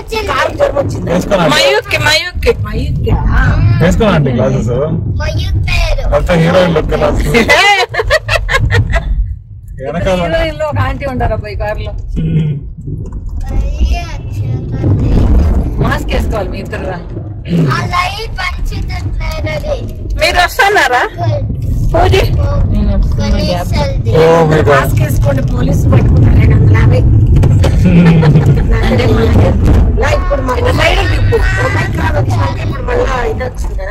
వచ్చింది కారు జ్వరం వచ్చింది వేసుకోనండి మయూక్కి మయూక్కి మయూక్కి వేసుకోనండి గ్లాసెస్ మయూక్ పేరు అంతా హీరోయిన్ లుక్ కదా వెనకాల హీరోయిన్ లో ఒక ఆంటీ ఉంటారు అబ్బాయి కారులో మళ్ళీ వచ్చింది మాస్క్ వేసుకోవాలి మీ ఇద్దరు ఆ లైట్ పంచుతట్లేదు అది మీరు వస్తున్నారా పూజి నేను వస్తున్నాను. కనీసల్ది ఓ మై గాడ్ మాస్క్ వేసుకోండి పోలీసు పట్టుకుంటారు రెండు వందల యాభై ఇలా ఇప్పుడు మన సైడ్ తిప్పు ఒమైక్రాన్ వచ్చినాక ఇప్పుడు మళ్ళా ఇది వచ్చింది కదా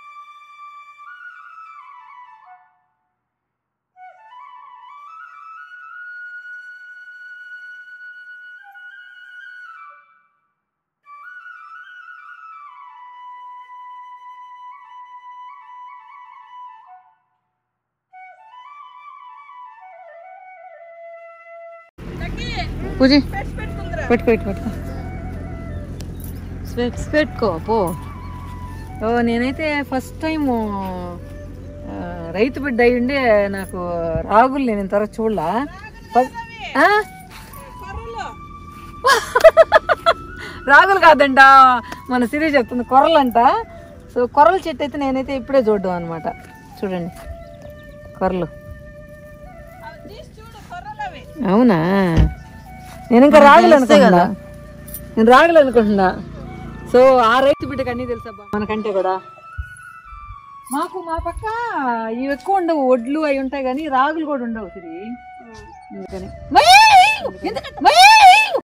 పూజి పెట్టుకో ఇటు పెట్టుకో స్పెట్స్ పెట్టుకో పో ఓ నేనైతే ఫస్ట్ టైము రైతు బిడ్డ అయి ఉండి నాకు రాగులు నేను ఇంతవరకు చూడలా ఫస్ట్- ఆ? రాగులు కాదంట మన సిరి చెప్తుంది కొర్రలంట సో కొర్రల చెట్టు అయితే నేనైతే ఇప్పుడే చూడడం అనమాట చూడండి కొర్రలు అవునా నేను ఇంకా రాగలు అనుకుంటున్నా నేను రాగలు అనుకుంటున్నా సో ఆ రైతు బిడ్డకు అన్నీ తెలుసా బా, మనకంటే కూడా మాకు మా పక్క ఇవి ఎక్కువ ఉండవు ఒడ్లు అవి ఉంటాయి కానీ రాగులు కూడా ఉండవు సిరి అందుకని మై! ఎందుకంటే- మై!